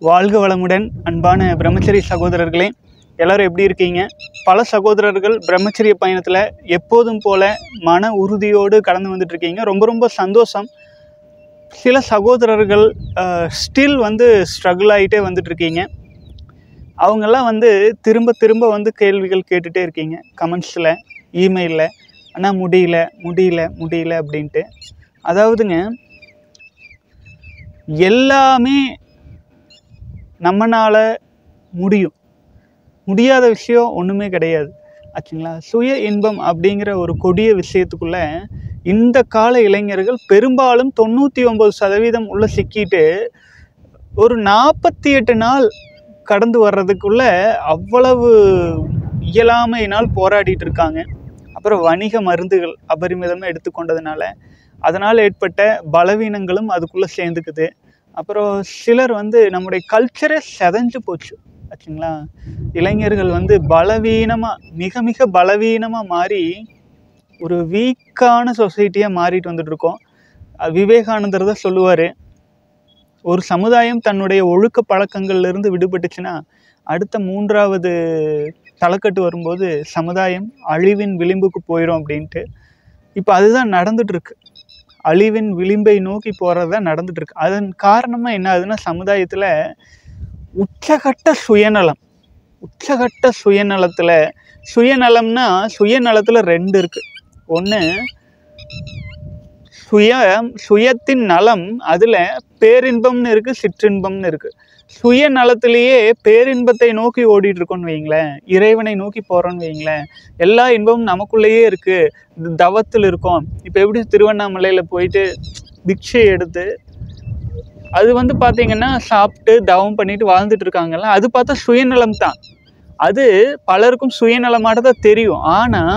வாழ்க வளமுடன் அன்பான பிரம்மச்சரி சகோதரர்களே எல்லாரும் எப்படி இருக்கீங்க பல சகோதரர்கள் பிரம்மச்சரிய பயணத்தில் எப்போதும் போல மன உறுதியோடு கடந்து வந்துட்டு இருக்கீங்க ரொம்ப ரொம்ப சந்தோஷம் சில சகோதரர்கள் ஸ்டில் வந்து ஸ்ட்ரகிள் ஆகிட்டே வந்துட்டு இருக்கீங்க அவங்கெல்லாம் வந்து திரும்ப திரும்ப வந்து கேள்விகள் கேட்டுகிட்டே இருக்கீங்க கமெண்ட்ஸில் இமெயிலில் ஆனால் முடியல முடியல முடியல அப்படின்ட்டு அதாவதுங்க எல்லாமே நம்மனால முடியும் முடியாத விஷயம் ஒன்றுமே கிடையாது ஆச்சுங்களா சுய இன்பம் அப்படிங்கிற ஒரு கொடிய விஷயத்துக்குள்ள இந்த கால இளைஞர்கள் பெரும்பாலும் தொண்ணூற்றி ஒம்பது சதவீதம் உள்ள சிக்கிட்டு ஒரு நாற்பத்தி எட்டு நாள் கடந்து வர்றதுக்குள்ள அவ்வளவு இயலாமையினால் போராடிட்டு இருக்காங்க அப்புறம் வணிக மருந்துகள் அபரிமிதமாக எடுத்துக்கொண்டதுனால அதனால் ஏற்பட்ட பலவீனங்களும் அதுக்குள்ளே சேர்ந்துக்குது அப்புறம் சிலர் வந்து நம்முடைய கல்ச்சரே செதஞ்சு போச்சு ஆச்சுங்களா இளைஞர்கள் வந்து பலவீனமாக மிக மிக பலவீனமாக மாறி ஒரு வீக்கான சொசைட்டியாக மாறிட்டு வந்துட்டு இருக்கோம் அஹ் விவேகானந்தர் தான் சொல்லுவார் ஒரு சமுதாயம் தன்னுடைய ஒழுக்க பழக்கங்கள்ல இருந்து விடுபட்டுச்சுன்னா அடுத்த மூன்றாவது தலைக்கட்டு வரும்போது சமுதாயம் அழிவின் விளிம்புக்கு போயிடும் அப்படின்ட்டு இப்போ அதுதான் நடந்துட்டு இருக்கு அழிவின் விளிம்பை நோக்கி போகிறது தான் நடந்துட்டு இருக்கு அதன் காரணமாக என்ன ஆகுதுன்னா சமுதாயத்தில் உச்சகட்ட சுயநலம் உச்சகட்ட சுயநலத்தில் சுயநலம்னா சுயநலத்தில் ரெண்டு இருக்குது ஒன்று சுய சுயத்தின் நலம் அதில் பேரின்பம்னு இருக்குது சிற்றின்பம்னு இருக்குது சுயநலத்திலேயே பேரின்பத்தை நோக்கி ஓடிட்டு இருக்கோம்னு வைங்களேன் இறைவனை நோக்கி போகிறோன்னு வைங்களேன் எல்லா இன்பமும் நமக்குள்ளேயே இருக்குது தவத்தில் இருக்கோம் இப்போ எப்படி திருவண்ணாமலையில் போயிட்டு பிக்ஷை எடுத்து அது வந்து பார்த்தீங்கன்னா சாப்பிட்டு தவம் பண்ணிட்டு வாழ்ந்துட்டு இருக்காங்கல்ல அது பார்த்தா சுயநலம் தான் அது பலருக்கும் சுயநலமானதா தெரியும் ஆனால்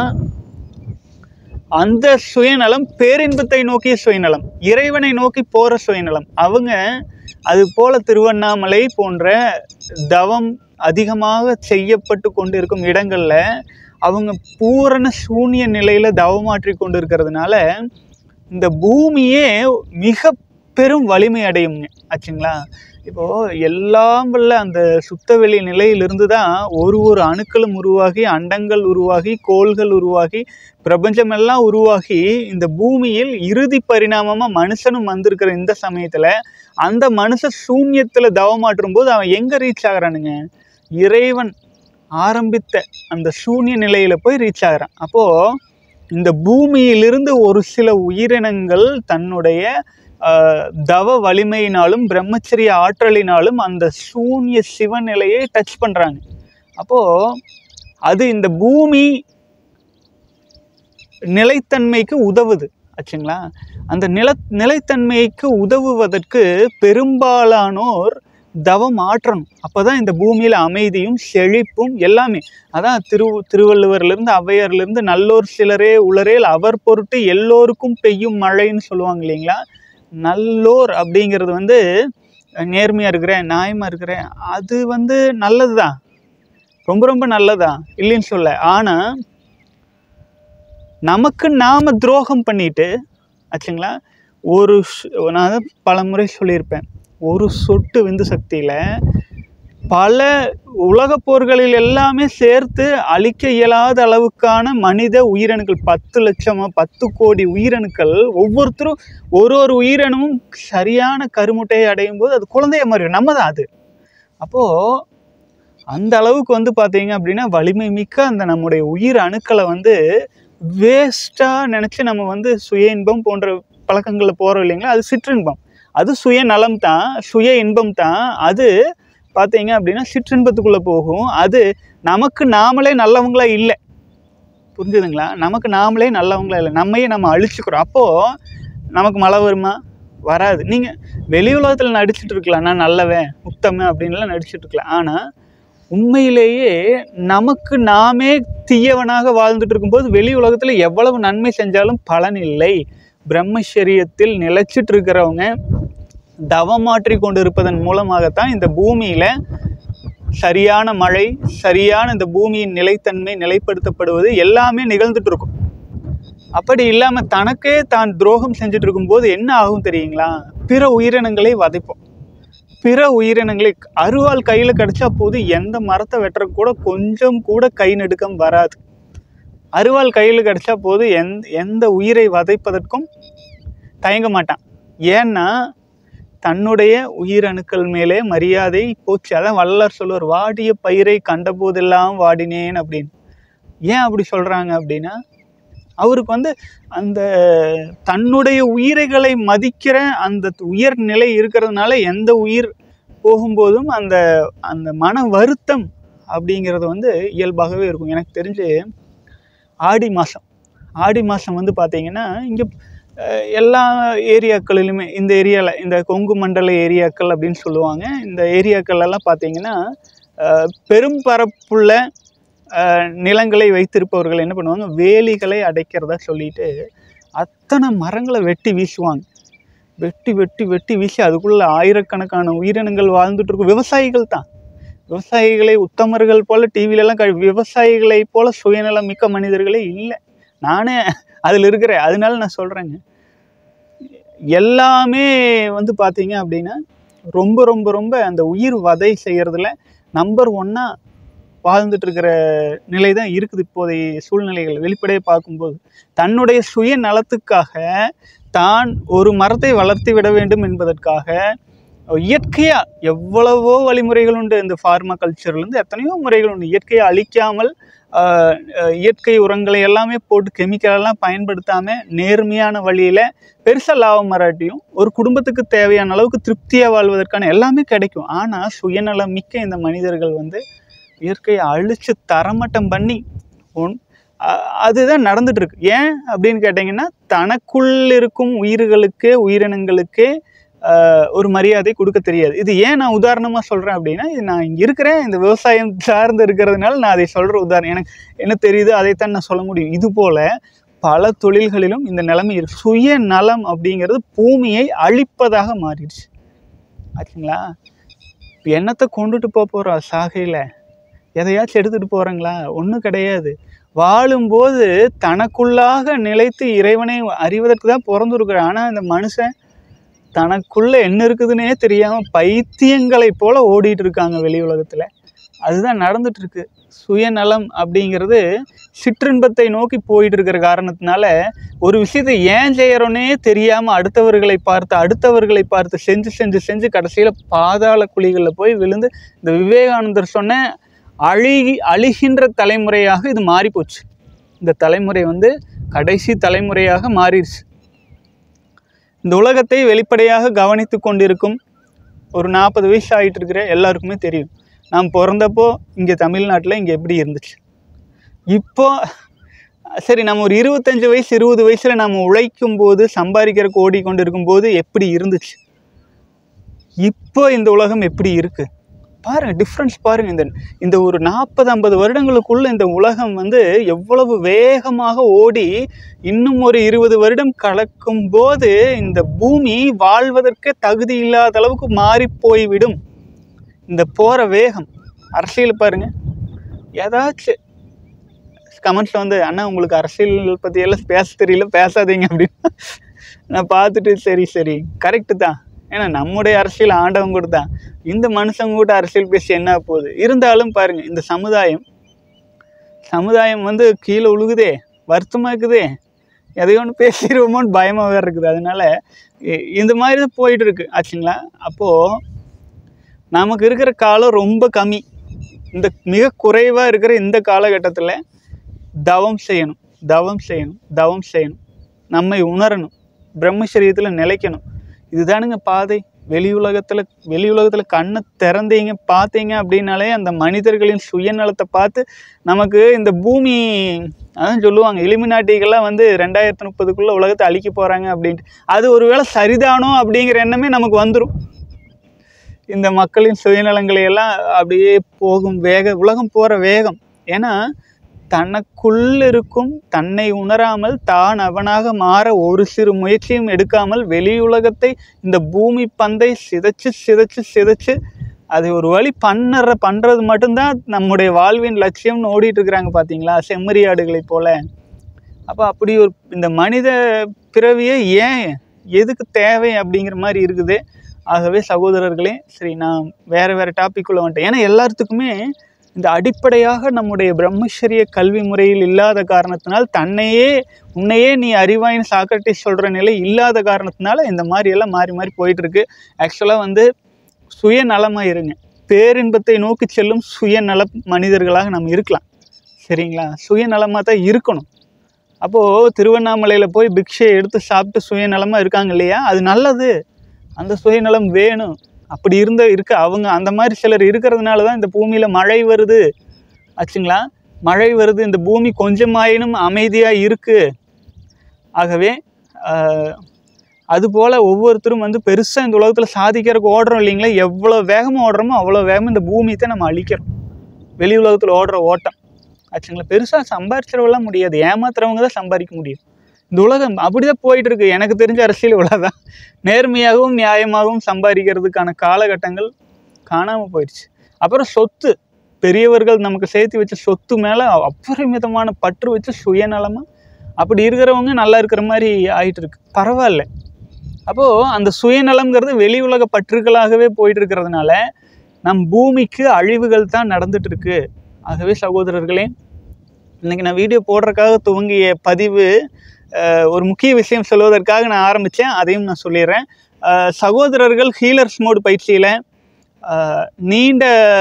அந்த சுயநலம் பேரின்பத்தை நோக்கிய சுயநலம் இறைவனை நோக்கி போகிற சுயநலம் அவங்க அது போல திருவண்ணாமலை போன்ற தவம் அதிகமாக செய்யப்பட்டு கொண்டு இருக்கும் இடங்களில் அவங்க பூரண சூன்ய நிலையில் தவமாற்றி கொண்டு இருக்கிறதுனால இந்த பூமியே மிக பெரும் வலிமை அடையுங்க ஆச்சுங்களா இப்போது எல்லாம் வல்ல அந்த சுத்தவெளி நிலையிலிருந்து தான் ஒரு ஒரு அணுக்களும் உருவாகி அண்டங்கள் உருவாகி கோள்கள் உருவாகி பிரபஞ்சமெல்லாம் உருவாகி இந்த பூமியில் இறுதி பரிணாமமாக மனுஷனும் வந்திருக்கிற இந்த சமயத்தில் அந்த மனுஷ சூன்யத்தில் தவமாற்றும் போது அவன் எங்கே ரீச் ஆகிறானுங்க இறைவன் ஆரம்பித்த அந்த சூன்ய நிலையில் போய் ரீச் ஆகிறான் அப்போது இந்த பூமியிலிருந்து ஒரு சில உயிரினங்கள் தன்னுடைய ஆஹ், தவ வலிமையினாலும் பிரம்மச்சரிய ஆற்றலினாலும் அந்த சூன்ய சிவநிலையை டச் பண்ணுறாங்க அப்போது அது இந்த பூமி நிலைத்தன்மைக்கு உதவுது ஆச்சுங்களா அந்த நில நிலைத்தன்மைக்கு உதவுவதற்கு பெரும்பாலானோர் தவம் ஆற்றணும் அப்போ தான் இந்த பூமியில் அமைதியும் செழிப்பும் எல்லாமே அதான் திரு திருவள்ளுவர்லேருந்து ஔவையார்லேருந்து நல்லோர் சிலரே உளரேல் அவர் பொருட்டு எல்லோருக்கும் பெய்யும் மழைன்னு சொல்லுவாங்க இல்லைங்களா நல்லோர் அப்படிங்கிறது வந்து நேர்மையாக இருக்கிறேன் நியாயமாக இருக்கிறேன் அது வந்து நல்லது தான் ரொம்ப ரொம்ப நல்லதான் இல்லைன்னு சொல்ல ஆனால் நமக்கு நாம துரோகம் பண்ணிட்டு ஆச்சுங்களா ஒரு ஸ்- நான் தான் பல முறை சொல்லியிருப்பேன் ஒரு சொட்டு விந்து சக்தியில் பல உலகப் போர்களில் எல்லாமே சேர்த்து அழிக்க இயலாத அளவுக்கான மனித உயிரணுக்கள் பத்து லட்சமா பத்து கோடி உயிரணுக்கள் ஒவ்வொருத்தரும் ஒரு ஒரு உயிரணுவும் சரியான கருமுட்டையை அடையும் போது அது குழந்தைய மாதிரி நம்ம தான் அது அப்போது அந்த அளவுக்கு வந்து பார்த்தீங்க அப்படின்னா வலிமை மிக்க அந்த நம்முடைய உயிர் அணுக்களை வந்து வேஸ்ட்டாக நினச்சி நம்ம வந்து சுய இன்பம் போன்ற பழக்கங்களில் போகிறோம் இல்லைங்களா அது சிற்றின்பம் அது சுய நலம் தான் சுய இன்பம் தான் அது பார்த்தீங்க அப்படின்னா சிற்றின்பத்துக்குள்ளே போகும் அது நமக்கு நாமளே நல்லவங்களா இல்லை புரிஞ்சுதுங்களா நமக்கு நாமளே நல்லவங்களா இல்லை நம்மையே நம்ம அழிச்சுக்கிறோம் அப்போது நமக்கு மழை வருமா வராது நீங்கள் வெளி உலகத்தில் நடிச்சிட்டு இருக்கலாம் நான் நல்லவன் உத்தமன் அப்படின்லாம் நடிச்சிட்டு இருக்கலாம் ஆனால் உண்மையிலேயே நமக்கு நாமே தீயவனாக வாழ்ந்துட்டு இருக்கும்போது வெளி உலகத்தில் எவ்வளவு நன்மை செஞ்சாலும் பலன் இல்லை பிரம்மச்சரியத்தில் நிலைச்சிட்டு இருக்கிறவங்க தவமாற்றி கொண்டு இருப்பதன் மூலமாகத்தான் இந்த பூமியில் சரியான மழை சரியான இந்த பூமியின் நிலைத்தன்மை நிலைப்படுத்தப்படுவது எல்லாமே நிகழ்ந்துட்டு இருக்கும் அப்படி இல்லாமல் தனக்கே தான் துரோகம் செஞ்சுட்டு இருக்கும்போது என்ன ஆகும் தெரியுங்களா பிற உயிரினங்களை வதைப்போம் பிற உயிரினங்களை அருவாள் கையில் கிடைச்சா போது எந்த மரத்தை வெட்டுற கூட கொஞ்சம் கூட கை நடுக்கம் வராது அருவாள் கையில் கிடைச்சா போது எந்த எந்த உயிரை வதைப்பதற்கும் தயங்க மாட்டான் ஏன்னா தன்னுடைய உயிரணுக்கள் மேலே மரியாதை போச்சு அதான் வள்ளலார் சொல்லுவார் வாடிய பயிரை கண்டபோதெல்லாம் வாடினேன் அப்படின்னு ஏன் அப்படி சொல்கிறாங்க அப்படின்னா அவருக்கு வந்து அந்த தன்னுடைய உயிரைகளை மதிக்கிற அந்த உயர் நிலை இருக்கிறதுனால எந்த உயிர் போகும்போதும் அந்த அந்த மன வருத்தம் அப்படிங்கிறது வந்து இயல்பாகவே இருக்கும் எனக்கு தெரிஞ்சு ஆடி மாதம் ஆடி மாதம் வந்து பார்த்தீங்கன்னா இங்கே எல்லா ஏரியாக்களிலுமே இந்த ஏரியாவில் இந்த கொங்கு மண்டல ஏரியாக்கள் அப்படின்னு சொல்லுவாங்க இந்த ஏரியாக்கள் எல்லாம் பார்த்தீங்கன்னா அஹ், பெரும் பரப்புள்ள அஹ், நிலங்களை வைத்திருப்பவர்கள் என்ன பண்ணுவாங்க வேலிகளை அடைக்கிறதா சொல்லிட்டு அத்தனை மரங்களை வெட்டி வீசுவாங்க வெட்டி வெட்டி வெட்டி வீசி அதுக்குள்ள ஆயிரக்கணக்கான உயிரினங்கள் வாழ்ந்துட்டு இருக்கும் விவசாயிகள் தான் விவசாயிகளை உத்தமர்கள் போல டிவிலெல்லாம் க விவசாயிகளை போல சுயநலம் மிக்க மனிதர்களே இல்லை நானே அதில் இருக்கிறேன் அதனால நான் சொல்கிறேங்க எல்லாமே வந்து பார்த்தீங்க அப்படின்னா ரொம்ப ரொம்ப ரொம்ப அந்த உயிர் வதை செய்கிறதுல நம்பர் ஒன்னாக வாழ்ந்துட்டு இருக்கிற நிலை தான் இருக்குது இப்போதைய சூழ்நிலைகள் வெளிப்படையாக பார்க்கும்போது தன்னுடைய சுய நலத்துக்காக தான் ஒரு மரத்தை வளர்த்து விட வேண்டும் என்பதற்காக இயற்கையாக எவ்வளவோ வழிமுறைகள் உண்டு இந்த ஃபார்மா கல்ச்சர்லேருந்து எத்தனையோ முறைகள் உண்டு இயற்கையை அழிக்காமல் ஆஹ், அஹ், இயற்கை உரங்களை எல்லாமே போட்டு கெமிக்கலெல்லாம் பயன்படுத்தாமல் நேர்மையான வழியில் பெருசாக லாபம் வராட்டியும் ஒரு குடும்பத்துக்கு தேவையான அளவுக்கு திருப்தியாக வாழ்வதற்கான எல்லாமே கிடைக்கும் ஆனால் சுயநலம் மிக்க இந்த மனிதர்கள் வந்து இயற்கையை அழித்து தரமட்டம் பண்ணி ஒன் அ- அதுதான் நடந்துட்டு இருக்கு ஏன் அப்படின்னு கேட்டிங்கன்னா தனக்குள் இருக்கும் உயிர்களுக்கே உயிரினங்களுக்கே ஆஹ், ஒரு மரியாதை கொடுக்க தெரியாது இது ஏன் நான் உதாரணமாக சொல்கிறேன் அப்படின்னா இது நான் இங்கே இருக்கிறேன் இந்த விவசாயம் சார்ந்து இருக்கிறதுனால நான் அதை சொல்கிற உதாரணம் எனக்கு என்ன தெரியுது அதைத்தான் நான் சொல்ல முடியும் இது போல் பல தொழில்களிலும் இந்த நிலைமை இருக்கு சுய நலம் அப்படிங்கிறது பூமியை அழிப்பதாக மாறிடுச்சு ஆச்சுங்களா இப்போ என்னத்தை கொண்டுட்டு போக போகிறோம் சாகையில் எதையாச்சும் எடுத்துகிட்டு போகிறாங்களா ஒன்றும் கிடையாது வாழும்போது தனக்குள்ளாக நிலைத்து இறைவனை அறிவதற்கு தான் பிறந்துருக்குறான் ஆனால் இந்த மனுஷன் தனக்குள்ளே என்ன இருக்குதுன்னே தெரியாமல் பைத்தியங்களை போல ஓடிட்டு இருக்காங்க வெளி உலகத்தில் அதுதான் நடந்துட்டு இருக்கு சுயநலம் அப்படிங்கிறது சிற்றின்பத்தை நோக்கி போயிட்டு இருக்கிற காரணத்தினால ஒரு விஷயத்தை ஏன் செய்யறோன்னே தெரியாமல் அடுத்தவர்களை பார்த்து அடுத்தவர்களை பார்த்து செஞ்சு செஞ்சு செஞ்சு கடைசியில் பாதாள குழிகளில் போய் விழுந்து இந்த விவேகானந்தர் சொன்ன அழுகி அழிகின்ற தலைமுறையாக இது மாறிப்போச்சு இந்த தலைமுறை வந்து கடைசி தலைமுறையாக மாறிடுச்சு இந்த உலகத்தை வெளிப்படையாக கவனித்து கொண்டிருக்கும் ஒரு நாற்பது வயசு ஆகிட்டு இருக்கிற எல்லாருக்குமே தெரியும் நான் பிறந்தப்போ இங்கே தமிழ்நாட்டில் இங்கே எப்படி இருந்துச்சு இப்போ சரி நம்ம ஒரு இருபத்தஞ்சு வயசு இருபது வயசில் நம்ம உழைக்கும் போது சம்பாதிக்கிறதுக்கு ஓடிக்கொண்டு இருக்கும்போது எப்படி இருந்துச்சு இப்போ இந்த உலகம் எப்படி இருக்குது பாருங்க டிஃப்ரென்ஸ் பாருங்க இந்த இந்த ஒரு நாற்பது ஐம்பது வருடங்களுக்குள்ள இந்த உலகம் வந்து எவ்வளவு வேகமாக ஓடி இன்னும் ஒரு இருபது வருடம் கலக்கும் போது இந்த பூமி வாழ்வதற்கே தகுதி இல்லாத அளவுக்கு மாறி போய்விடும் இந்த போகிற வேகம் அரசியல் பாருங்க ஏதாச்சும் கமெண்ட்ஸில் வந்து அண்ணா உங்களுக்கு அரசியல் பற்றி எல்லாம் பேச தெரியல பேசாதீங்க அப்படின்னு நான் பார்த்துட்டு சரி சரி கரெக்டு தான் ஏன்னா நம்முடைய அரசியல் ஆண்டவங்க கூட தான் இந்த மனுஷங்க கூட அரசியல் பேசி என்ன போகுது இருந்தாலும் பாருங்க இந்த சமுதாயம் சமுதாயம் வந்து கீழே உழுகுதே வருத்தமாக இருக்குதே எதையோ ஒன்று பேசிடுவோமோன்னு பயமாக வேறு இருக்குது அதனால இ- இந்த மாதிரி தான் போயிட்டு இருக்கு ஆச்சுங்களா அப்போது நமக்கு இருக்கிற காலம் ரொம்ப கம்மி இந்த மிக குறைவாக இருக்கிற இந்த காலகட்டத்தில் தவம் செய்யணும் தவம் செய்யணும் தவம் செய்யணும் நம்மை உணரணும் பிரம்மச்சரியத்தில் நிலைக்கணும் இதுதானுங்க பாதை வெளி உலகத்தில் வெளி உலகத்தில் கண்ணை திறந்தீங்க பார்த்தீங்க அப்படின்னாலே அந்த மனிதர்களின் சுயநலத்தை பார்த்து நமக்கு இந்த பூமி அதான் சொல்லுவாங்க எலிமினாட்டிகள்லாம் வந்து ரெண்டாயிரத்தி முப்பதுக்குள்ளே உலகத்தை அழிக்க போகிறாங்க அப்படின்ட்டு அது ஒருவேளை சரிதானோ அப்படிங்கிற எண்ணமே நமக்கு வந்துடும் இந்த மக்களின் சுயநலங்களை எல்லாம் அப்படியே போகும் வேக உலகம் போகிற வேகம் ஏன்னா தனக்குள் இருக்கும் தன்னை உணராமல் தான் அவனாக மாற ஒரு சிறு முயற்சியும் எடுக்காமல் வெளி உலகத்தை இந்த பூமி பந்தை சிதைச்சு சிதைச்சு சிதைச்சு அது ஒரு வழி பண்ணுற பண்ணுறது மட்டும்தான் நம்முடைய வாழ்வின் லட்சியம்னு ஓடிட்டு இருக்கிறாங்க பார்த்தீங்களா செம்மறியாடுகளைப் போல அப்போ அப்படி ஒரு இந்த மனித பிறவியே ஏன் எதுக்கு தேவை அப்படிங்கிற மாதிரி இருக்குது ஆகவே சகோதரர்களே சரி நான் வேறு வேறு டாபிக்குள்ளே வந்துட்டேன் ஏன்னா எல்லாத்துக்குமே இந்த அடிப்படையாக நம்முடைய பிரம்மச்சரிய கல்வி முறையில் இல்லாத காரணத்தினால் தன்னையே உன்னையே நீ அறிவாயின்னு சாக்ரட்டிஸ் சொல்கிற நிலை இல்லாத காரணத்தினால இந்த மாதிரி எல்லாம் மாறி மாறி போயிட்டுருக்கு ஆக்சுவலாக வந்து சுயநலமாக இருங்க பேரின்பத்தை நோக்கி செல்லும் சுயநல மனிதர்களாக நம்ம இருக்கலாம் சரிங்களா சுயநலமாக தான் இருக்கணும் அப்போது திருவண்ணாமலையில் போய் பிக்ஷை எடுத்து சாப்பிட்டு சுயநலமாக இருக்காங்க இல்லையா அது நல்லது அந்த சுயநலம் வேணும் அப்படி இருந்த இருக்க அவங்க அந்த மாதிரி சிலர் இருக்கிறதுனால தான் இந்த பூமியில் மழை வருது ஆச்சுங்களா மழை வருது இந்த பூமி கொஞ்சமாயினும் அமைதியாக இருக்குது ஆகவே ஆஹ், அதுபோல் ஒவ்வொருத்தரும் வந்து பெருசாக இந்த உலகத்தில் சாதிக்கிறதுக்கு ஓடுறோம் இல்லைங்களா எவ்வளோ வேகமாக ஓடுறோமோ அவ்வளோ வேகமாக இந்த பூமியை நம்ம அழிக்கிறோம் வெளி உலகத்தில் ஓடுற ஓட்டம் ஆச்சுங்களா பெருசாக சம்பாரிச்சிடவெல்லாம் முடியாது ஏமாத்துறவங்க தான் சம்பாதிக்க முடியும் இந்த உலகம் அப்படிதான் போயிட்டு இருக்கு எனக்கு தெரிஞ்ச அரசியல் இவ்வளோதான் நேர்மையாகவும் நியாயமாகவும் சம்பாதிக்கிறதுக்கான காலகட்டங்கள் காணாமல் போயிடுச்சு அப்புறம் சொத்து பெரியவர்கள் நமக்கு சேர்த்து வச்ச சொத்து மேலே அபரிமிதமான பற்று வச்சு சுயநலமாக அப்படி இருக்கிறவங்க நல்லா இருக்கிற மாதிரி ஆயிட்டு இருக்கு பரவாயில்ல அப்போது அந்த சுயநலம்ங்கிறது வெளி உலக பற்றுகளாகவே போயிட்டு இருக்கிறதுனால நம் பூமிக்கு அழிவுகள் தான் நடந்துட்டு இருக்கு ஆகவே சகோதரர்களே இன்னைக்கு நான் வீடியோ போடுறதுக்காக துவங்கிய பதிவு அஹ், ஒரு முக்கிய விஷயம் சொல்வதற்காக நான் ஆரம்பித்தேன் அதையும் நான் சொல்லிடுறேன் அஹ், சகோதரர்கள் ஹீலர்ஸ் மோடு பயிற்சியில் அஹ், நீண்ட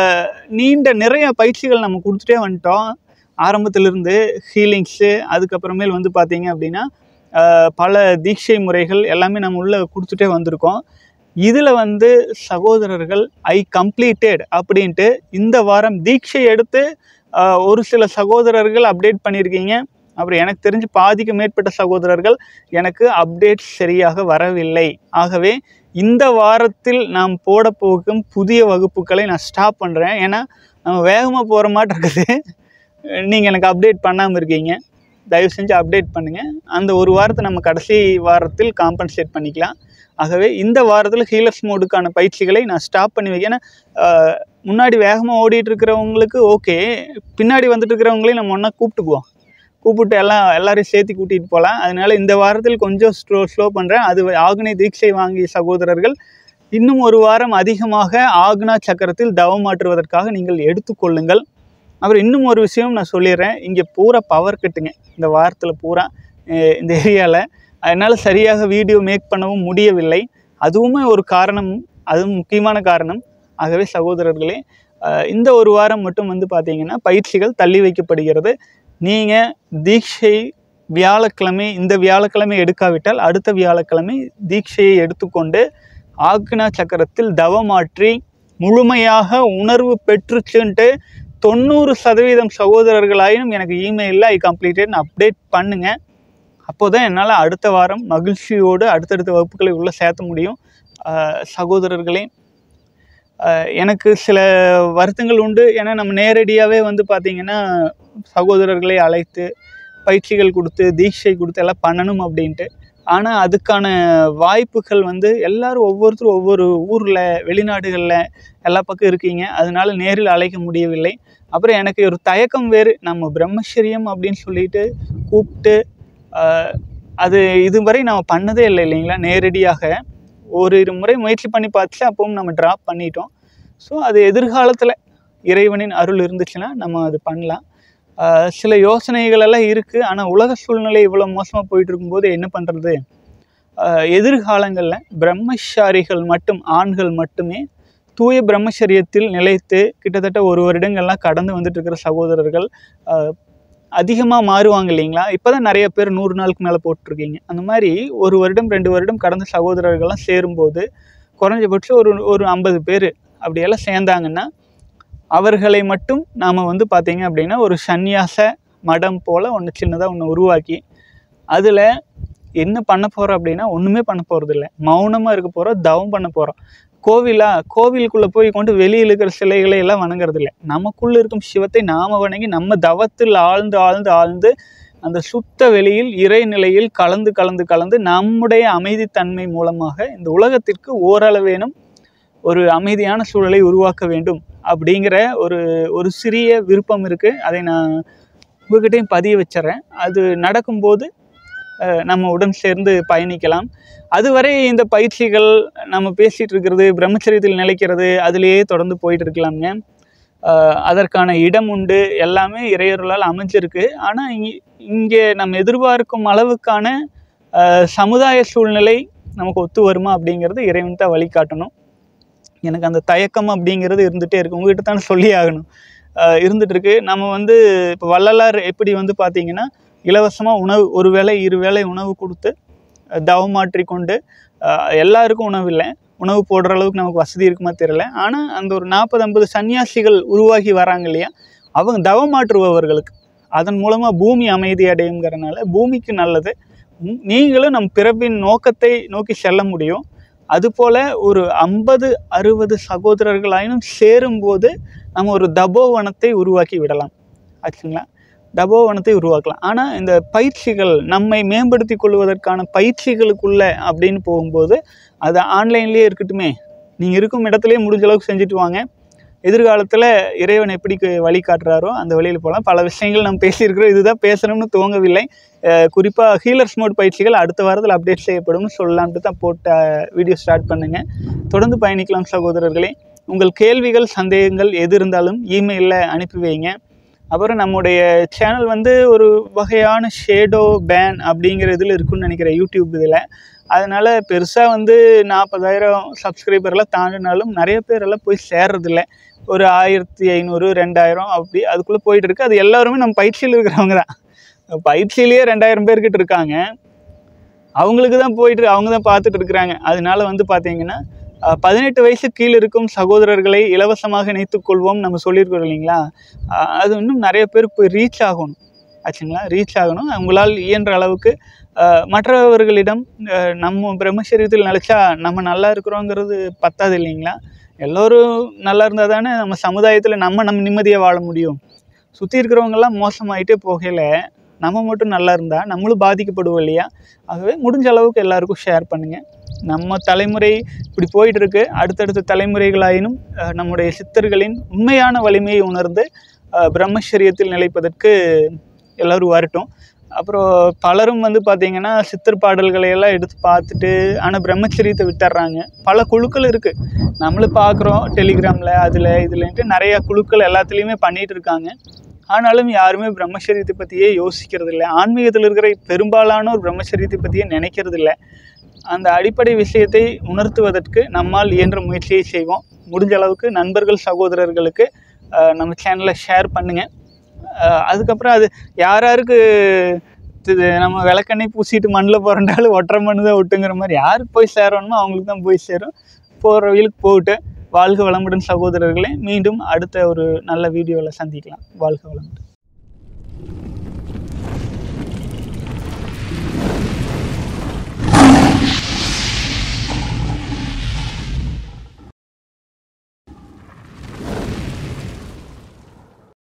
நீண்ட நிறைய பயிற்சிகள் நம்ம கொடுத்துட்டே வந்துட்டோம் ஆரம்பத்திலிருந்து ஹீலிங்ஸு அதுக்கப்புறமேல் வந்து பார்த்தீங்க அப்படின்னா அஹ், பல தீட்சை முறைகள் எல்லாமே நம்ம உள்ளே கொடுத்துட்டே வந்திருக்கோம் இதில் வந்து சகோதரர்கள் ஐ கம்ப்ளீட்டட் அப்படின்ட்டு இந்த வாரம் தீட்சை எடுத்து அஹ், ஒரு சில சகோதரர்கள் அப்டேட் பண்ணியிருக்கீங்க அப்புறம் எனக்கு தெரிஞ்சு பாதிக்கு மேற்பட்ட சகோதரர்கள் எனக்கு அப்டேட் சரியாக வரவில்லை ஆகவே இந்த வாரத்தில் நாம் போட போகும் புதிய வகுப்புகளை நான் ஸ்டாப் பண்ணுறேன் ஏன்னா நம்ம வேகமாக போகிற மாட்டு இருக்குது நீங்கள் எனக்கு அப்டேட் பண்ணாமல் இருக்கீங்க தயவு செஞ்சு அப்டேட் பண்ணுங்கள் அந்த ஒரு வாரத்தை நம்ம கடைசி வாரத்தில் காம்பன்சேட் பண்ணிக்கலாம் ஆகவே இந்த வாரத்தில் ஹீலர்ஸ் மோடுக்கான பயிற்சிகளை நான் ஸ்டாப் பண்ணி வைக்க ஏன்னா ஆஹ், முன்னாடி வேகமாக ஓடிட்டு இருக்கிறவங்களுக்கு ஓகே பின்னாடி வந்துட்டு இருக்கிறவங்களையும் நம்ம ஒன்றா கூப்பிட்டுக்குவோம் கூப்பிட்டு எல்லாம் எல்லாரையும் சேர்த்து கூட்டிகிட்டு போகலாம் அதனால இந்த வாரத்தில் கொஞ்சம் ஸ்லோ ஸ்லோ பண்ணுறேன் அது ஆக்னை தீட்சை வாங்கிய சகோதரர்கள் இன்னும் ஒரு வாரம் அதிகமாக ஆக்னா சக்கரத்தில் தவமாற்றுவதற்காக நீங்கள் எடுத்துக்கொள்ளுங்கள் அப்புறம் இன்னும் ஒரு விஷயம் நான் சொல்லிடுறேன் இங்கே பூரா பவர் கட்டுங்க இந்த வாரத்தில் பூரா அஹ் இந்த ஏரியாவில் அதனால் சரியாக வீடியோ மேக் பண்ணவும் முடியவில்லை அதுவுமே ஒரு காரணம் அதுவும் முக்கியமான காரணம் ஆகவே சகோதரர்களே அஹ் இந்த ஒரு வாரம் மட்டும் வந்து பார்த்தீங்கன்னா பயிற்சிகள் தள்ளி வைக்கப்படுகிறது நீங்கள் தீட்சை வியாழக்கிழமை இந்த வியாழக்கிழமை எடுக்காவிட்டால் அடுத்த வியாழக்கிழமை தீட்சையை எடுத்துக்கொண்டு ஆக்னா சக்கரத்தில் தவமாற்றி முழுமையாக உணர்வு பெற்றுச்சுன்ட்டு தொண்ணூறு சதவீதம் சகோதரர்களாயினும் எனக்கு இமெயிலில் ஐ கம்ப்ளீட்டட் அப்டேட் பண்ணுங்க அப்போ தான் என்னால் அடுத்த வாரம் மகிழ்ச்சியோடு அடுத்தடுத்த வகுப்புகளை உள்ளே சேர்த்த முடியும் ஆஹ் சகோதரர்களே ஆஹ் எனக்கு சில வருத்தங்கள் உண்டு ஏன்னா நம்ம நேரடியாகவே வந்து பார்த்திங்கன்னா சகோதரர்களை அழைத்து பயிற்சிகள் கொடுத்து தீட்சை கொடுத்து எல்லாம் பண்ணணும் அப்படின்ட்டு ஆனால் அதுக்கான வாய்ப்புகள் வந்து எல்லாரும் ஒவ்வொருத்தரும் ஒவ்வொரு ஊரில் வெளிநாடுகளில் எல்லா பக்கம் இருக்கீங்க அதனால நேரில் அழைக்க முடியவில்லை அப்புறம் எனக்கு ஒரு தயக்கம் வேறு நம்ம பிரம்மச்சரியம் அப்படின்னு சொல்லிட்டு கூப்பிட்டு ஆஹ், அது இதுவரை நம்ம பண்ணதே இல்லை இல்லைங்களா நேரடியாக ஒரு இரு முறை முயற்சி பண்ணி பார்த்துட்டு அப்பவும் நம்ம ட்ராப் பண்ணிட்டோம் ஸோ அது எதிர்காலத்தில் இறைவனின் அருள் இருந்துச்சுன்னா நம்ம அது பண்ணலாம் ஆஹ், சில யோசனைகள் எல்லாம் இருக்குது ஆனால் உலக சூழ்நிலை இவ்வளோ மோசமாக போயிட்டு இருக்கும்போது என்ன பண்ணுறது எதிர்காலங்களில் பிரம்மச்சாரிகள் மட்டும் ஆண்கள் மட்டுமே தூய பிரம்மச்சரியத்தில் நிலைத்து கிட்டத்தட்ட ஒரு வருடங்கள்லாம் கடந்து வந்துட்டு இருக்கிற சகோதரர்கள் அதிகமாக மாறுவாங்க இல்லைங்களா இப்போ தான் நிறைய பேர் நூறு நாளுக்கு மேலே போட்டிருக்கீங்க அந்த மாதிரி ஒரு வருடம் ரெண்டு வருடம் கடந்த சகோதரர்கள்லாம் சேரும்போது குறைஞ்சபட்சம் ஒரு ஒரு ஐம்பது பேர் அப்படியெல்லாம் சேர்ந்தாங்கன்னா அவர்களை மட்டும் நாம் வந்து பார்த்தீங்க அப்படின்னா ஒரு சந்நியாச மடம் போல் ஒன்று சின்னதாக ஒன்று உருவாக்கி அதில் என்ன பண்ண போகிறோம் அப்படின்னா ஒன்றுமே பண்ண போகிறது இல்லை மௌனமாக இருக்க போகிறோம் தவம் பண்ண போகிறோம் கோவிலா கோவிலுக்குள்ளே போய் கொண்டு வெளியில் இருக்கிற சிலைகளை எல்லாம் வணங்குறது இல்லை நமக்குள்ளே இருக்கும் சிவத்தை நாம வணங்கி நம்ம தவத்தில் ஆழ்ந்து ஆழ்ந்து ஆழ்ந்து அந்த சுத்த வெளியில் இறைநிலையில் கலந்து கலந்து கலந்து நம்முடைய அமைதித்தன்மை மூலமாக இந்த உலகத்திற்கு ஓரளவேனும் ஒரு அமைதியான சூழலை உருவாக்க வேண்டும் அப்படிங்கிற ஒரு ஒரு சிறிய விருப்பம் இருக்குது அதை நான் உங்ககிட்டயும் பதிய வச்சிடறேன் அது நடக்கும்போது அஹ், நம்ம உடன் சேர்ந்து பயணிக்கலாம் அதுவரை இந்த பயிற்சிகள் நம்ம பேசிகிட்டு இருக்கிறது பிரம்மச்சரியத்தில் நிலைக்கிறது அதிலேயே தொடர்ந்து போயிட்டு இருக்கலாம்ங்க அஹ், அதற்கான இடம் உண்டு எல்லாமே இறையொருளால் அமைஞ்சிருக்கு ஆனால் இங்கே நம்ம எதிர்பார்க்கும் அளவுக்கான அஹ், சமுதாய சூழ்நிலை நமக்கு ஒத்து வருமா அப்படிங்கிறது இறைவன் தான் வழிகாட்டணும் எனக்கு அந்த தயக்கம் அப்படிங்கிறது இருந்துகிட்டே இருக்கு உங்ககிட்ட தானே சொல்லி ஆகணும் அஹ் இருந்துட்டு இருக்கு நம்ம வந்து இப்போ வள்ளலார் எப்படி வந்து பார்த்தீங்கன்னா இலவசமாக உணவு ஒரு வேளை இரு வேளை உணவு கொடுத்து அஹ் தவமாற்றி கொண்டு அஹ் எல்லாருக்கும் உணவு இல்லை உணவு போடுற அளவுக்கு நமக்கு வசதி இருக்குமா தெரியல ஆனால் அந்த ஒரு நாற்பது ஐம்பது சன்னியாசிகள் உருவாகி வராங்க இல்லையா அவங்க தவமாற்றுபவர்களுக்கு அதன் மூலமாக பூமி அமைதி அடையுங்கிறனால பூமிக்கு நல்லது உம் நீங்களும் நம் பிறப்பின் நோக்கத்தை நோக்கி செல்ல முடியும் அதுபோல் ஒரு ஐம்பது அறுபது சகோதரர்களாயினும் சேரும்போது நம்ம ஒரு தபோவனத்தை உருவாக்கி விடலாம் ஆச்சுங்களா தபோவனத்தை உருவாக்கலாம் ஆனால் இந்த பயிற்சிகள் நம்மை மேம்படுத்தி கொள்வதற்கான பயிற்சிகளுக்குள்ள அப்படின்னு போகும்போது அது ஆன்லைன்லேயே இருக்கட்டுமே நீங்கள் இருக்கும் இடத்துலையே முடிஞ்ச அளவுக்கு செஞ்சுட்டு வாங்க எதிர்காலத்தில் இறைவன் எப்படி கு- வழி காட்டுறாரோ அந்த வழியில் போகலாம் பல விஷயங்கள் நம்ம பேசியிருக்கிறோம் இதுதான் பேசணும்னு துவங்கவில்லை குறிப்பாக ஹீலர்ஸ் மோட் பயிற்சிகள் அடுத்த வாரத்தில் அப்டேட் செய்யப்படும்னு சொல்லலான்ட்டு தான் போட்ட வீடியோ ஸ்டார்ட் பண்ணுங்க தொடர்ந்து பயணிக்கலாம் சகோதரர்களே உங்கள் கேள்விகள் சந்தேகங்கள் எது இருந்தாலும் இமெயிலில் அனுப்பி வைங்க அப்புறம் நம்முடைய சேனல் வந்து ஒரு வகையான ஷேடோ பேன் அப்படிங்கிற இதில் இருக்குன்னு நினைக்கிறேன் யூடியூப் இதில் அதனால் பெருசாக வந்து நாற்பதாயிரம் சப்ஸ்கிரைபர்லாம் தாண்டினாலும் நிறைய பேரெல்லாம் போய் சேர்றதில்ல ஒரு ஆயிரத்தி ஐநூறு ரெண்டாயிரம் அப்படி அதுக்குள்ளே போயிட்டு இருக்கு அது எல்லாருமே நம்ம பயிற்சியில் இருக்கிறவங்க தான் பயிற்சியிலேயே ரெண்டாயிரம் பேர்கிட்ட இருக்காங்க அவங்களுக்கு தான் போயிட்டு அவங்க தான் பார்த்துட்டு இருக்கிறாங்க அதனால வந்து பார்த்தீங்கன்னா அஹ், பதினெட்டு வயசு கீழ் இருக்கும் சகோதரர்களை இலவசமாக இணைத்துக் கொள்வோம் நம்ம சொல்லியிருக்கோம் இல்லைங்களா அஹ், அது இன்னும் நிறைய பேர் போய் ரீச் ஆகணும் ஆச்சுங்களா ரீச் ஆகணும் உங்களால் இயன்ற அளவுக்கு அஹ், மற்றவர்களிடம் அஹ், நம்ம பிரம்மச்சரியத்தில் நினச்சா நம்ம நல்லா இருக்கிறோங்கிறது பத்தாது இல்லைங்களா எல்லோரும் நல்லா இருந்தால் தானே நம்ம சமுதாயத்தில் நம்ம நம்ம நிம்மதியாக வாழ முடியும் சுற்றி இருக்கிறவங்கெல்லாம் மோசமாயிட்டே போகல நம்ம மட்டும் நல்லா இருந்தால் நம்மளும் பாதிக்கப்படுவோம் இல்லையா ஆகவே முடிஞ்ச அளவுக்கு எல்லாருக்கும் ஷேர் பண்ணுங்கள் நம்ம தலைமுறை இப்படி போயிட்டு இருக்கு அடுத்தடுத்த தலைமுறைகளாயினும் அஹ், நம்முடைய சித்தர்களின் உண்மையான வலிமையை உணர்ந்து அஹ், பிரம்மச்சரியத்தில் நிலைப்பதற்கு எல்லோரும் வரட்டும் அப்புறம் பலரும் வந்து பார்த்திங்கன்னா சித்தர் பாடல்களை எல்லாம் எடுத்து பார்த்துட்டு ஆனால் பிரம்மச்சரியத்தை விட்டுறாங்க பல குழுக்கள் இருக்குது நம்மளும் பார்க்குறோம் டெலிகிராமில் அதில் இதுலன்ட்டு நிறையா குழுக்கள் எல்லாத்துலேயுமே பண்ணிகிட்டு இருக்காங்க ஆனாலும் யாருமே பிரம்மச்சரியத்தை பற்றியே யோசிக்கிறது இல்லை ஆன்மீகத்தில் இருக்கிற பெரும்பாலானோர் பிரம்மச்சரியத்தை பற்றியே நினைக்கிறது இல்லை அந்த அடிப்படை விஷயத்தை உணர்த்துவதற்கு நம்மால் இயன்ற முயற்சியை செய்வோம் முடிஞ்ச அளவுக்கு நண்பர்கள் சகோதரர்களுக்கு அஹ், நம்ம சேனலை ஷேர் பண்ணுங்கள் அதுக்கப்புறம் அது யார் யாருக்கு இது நம்ம விளக்கெண்ணெய் பூசிட்டு மண்ணில் புரண்டாலும் ஒற்றை மண்ணு தான் ஒட்டுங்கிற மாதிரி யாருக்கு போய் சேரணுமோ அவங்களுக்கு தான் போய் சேரும் போகிற வழியிலுக்கு போகட்டு வாழ்க வளமுடன் சகோதரர்களே மீண்டும் அடுத்த ஒரு நல்ல வீடியோவில் சந்திக்கலாம் வாழ்க வளமுடன்